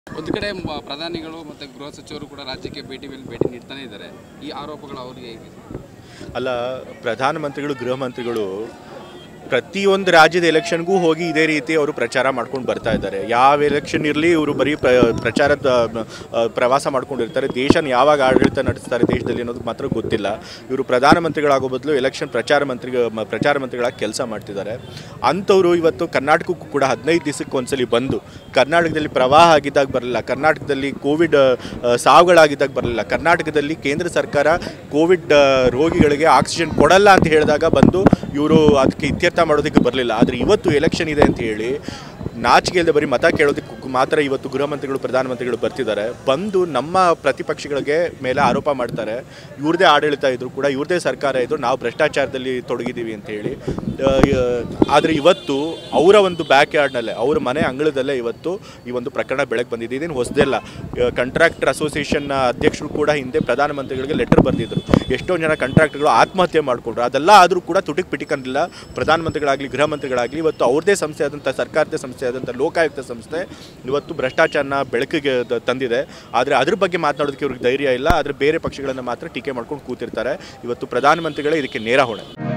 ಒಂದು ಕಡೆ ಮ- ಪ್ರಧಾನಿಗಳು ಮತ್ತು ಗೃಹ ಸಚಿವರು ಕೂಡ ರಾಜ್ಯಕ್ಕೆ ಭೇಟಿ ಮೇಲೆ ಭೇಟಿ ನೀಡ್ತಾನೆ ಇದ್ದಾರೆ ಈ ಆರೋಪಗಳು ಅವರಿಗೆ ಹೇಗೆ ಅಲ್ಲ ಪ್ರಧಾನಮಂತ್ರಿಗಳು ಗೃಹ ಮಂತ್ರಿಗಳು ಪ್ರತಿಯೊಂದು ರಾಜ್ಯದ ಎಲೆಕ್ಷನ್ಗೂ ಹೋಗಿ ಇದೇ ರೀತಿ ಅವರು ಪ್ರಚಾರ ಮಾಡ್ಕೊಂಡು ಬರ್ತಾ ಇದ್ದಾರೆ ಯಾವ ಎಲೆಕ್ಷನ್ ಇರಲಿ ಇವರು ಬರೀ ಪ್ರ ಪ್ರಚಾರದ ಆ, ಪ್ರವಾಸ ಮಾಡ್ಕೊಂಡಿರ್ತಾರೆ ದೇಶನ ಯಾವಾಗ ಆಡಳಿತ ನಡೆಸ್ತಾರೆ ದೇಶದಲ್ಲಿ ಅನ್ನೋದು ಮಾತ್ರ ಗೊತ್ತಿಲ್ಲ ಇವರು ಪ್ರಧಾನಮಂತ್ರಿಗಳಾಗೋ ಬದಲು ಎಲೆಕ್ಷನ್ ಪ್ರಚಾರ ಮಂತ್ರಿ ಮ- ಪ್ರಚಾರ ಮಂತ್ರಿಗಳಾಗಿ ಕೆಲಸ ಮಾಡ್ತಿದ್ದಾರೆ ಅಂಥವ್ರು ಇವತ್ತು ಕರ್ನಾಟಕಕ್ಕೂ ಕೂಡ ಹದಿನೈದು ದಿವಸಕ್ಕೆ ಒಂದ್ಸಲಿ ಬಂದು ಕರ್ನಾಟಕದಲ್ಲಿ ಪ್ರವಾಹ ಆಗಿದ್ದಾಗ ಬರಲಿಲ್ಲ ಕರ್ನಾಟಕದಲ್ಲಿ ಕೋವಿಡ್ ಆ, ಸಾವುಗಳಾಗಿದ್ದಾಗ ಬರಲಿಲ್ಲ ಕರ್ನಾಟಕದಲ್ಲಿ ಕೇಂದ್ರ ಸರ್ಕಾರ ಕೋವಿಡ್ ಆ, ರೋಗಿಗಳಿಗೆ ಆಕ್ಸಿಜನ್ ಕೊಡಲ್ಲ ಅಂತ ಹೇಳಿದಾಗ ಬಂದು ಇವರು ಅದಕ್ಕೆ ಇತ್ಯರ್ಥ ಮಾಡೋದಕ್ಕೆ ಬರಲಿಲ್ಲ ಆದರೆ ಇವತ್ತು ಎಲೆಕ್ಷನ್ ಇದೆ ಅಂತ ಹೇಳಿ ನಾಚಿಕೆ ಇಲ್ಲದೆ ಬರೀ ಮತ ಕೇಳೋದಕ್ಕೆ ಮಾತ್ರ ಇವತ್ತು ಗೃಹ ಮಂತ್ರಿಗಳು ಪ್ರಧಾನಮಂತ್ರಿಗಳು ಬರ್ತಿದ್ದಾರೆ ಬಂದು ನಮ್ಮ ಪ್ರತಿಪಕ್ಷಗಳಿಗೆ ಮೇಲೆ ಆರೋಪ ಮಾಡ್ತಾರೆ ಇವ್ರದೇ ಆಡಳಿತ ಇದ್ರು ಕೂಡ ಇವ್ರದೇ ಸರ್ಕಾರ ಇದ್ರು ನಾವು ಭ್ರಷ್ಟಾಚಾರದಲ್ಲಿ ತೊಡಗಿದ್ದೀವಿ ಅಂತ ಹೇಳಿ ಆದರೆ ಇವತ್ತು ಅವರ ಒಂದು ಬ್ಯಾಕ್ ಯಾರ್ಡ್ನಲ್ಲೇ ಅವ್ರ ಮನೆ ಅಂಗಳದಲ್ಲೇ ಇವತ್ತು ಈ ಒಂದು ಪ್ರಕರಣ ಬೆಳಗ್ಗೆ ಬಂದಿದೆ ಇದೇನು ಹೊಸದಲ್ಲ ಕಂಟ್ರಾಕ್ಟರ್ ಅಸೋಸಿಯೇಷನ್ನ ಅಧ್ಯಕ್ಷರು ಕೂಡ ಹಿಂದೆ ಪ್ರಧಾನಮಂತ್ರಿಗಳಿಗೆ ಲೆಟರ್ ಬರೆದಿದ್ರು ಎಷ್ಟೋ ಜನ ಕಾಂಟ್ರಾಕ್ಟರ್ಗಳು ಆತ್ಮಹತ್ಯೆ ಮಾಡಿಕೊಂಡ್ರು ಅದೆಲ್ಲ ಆದರೂ ಕೂಡ ತುಟಿಕ್ ಪಿಟಿಕಂದಿಲ್ಲ ಪ್ರಧಾನಮಂತ್ರಿಗಳಾಗಲಿ ಗೃಹ ಮಂತ್ರಿಗಳಾಗಲಿ ಇವತ್ತು ಅವ್ರದ್ದೇ ಸಂಸ್ಥೆ ಆದಂಥ ಸರ್ಕಾರದ ಸಂಸ್ಥೆ ಆದಂಥ ಲೋಕಾಯುಕ್ತ ಸಂಸ್ಥೆ ಇವತ್ತು ಭ್ರಷ್ಟಾಚಾರನ ಬೆಳಕಿಗೆ ತ- ತಂದಿದೆ ಆದರೆ ಅದ್ರ ಬಗ್ಗೆ ಮಾತನಾಡೋದಕ್ಕೆ ಇವ್ರಿಗೆ ಧೈರ್ಯ ಇಲ್ಲ ಆದರೆ ಬೇರೆ ಪಕ್ಷಗಳನ್ನು ಮಾತ್ರ ಟೀಕೆ ಮಾಡ್ಕೊಂಡು ಕೂತಿರ್ತಾರೆ ಇವತ್ತು ಪ್ರಧಾನಮಂತ್ರಿಗಳೇ ಇದಕ್ಕೆ ನೇರ ಹೊಣೆ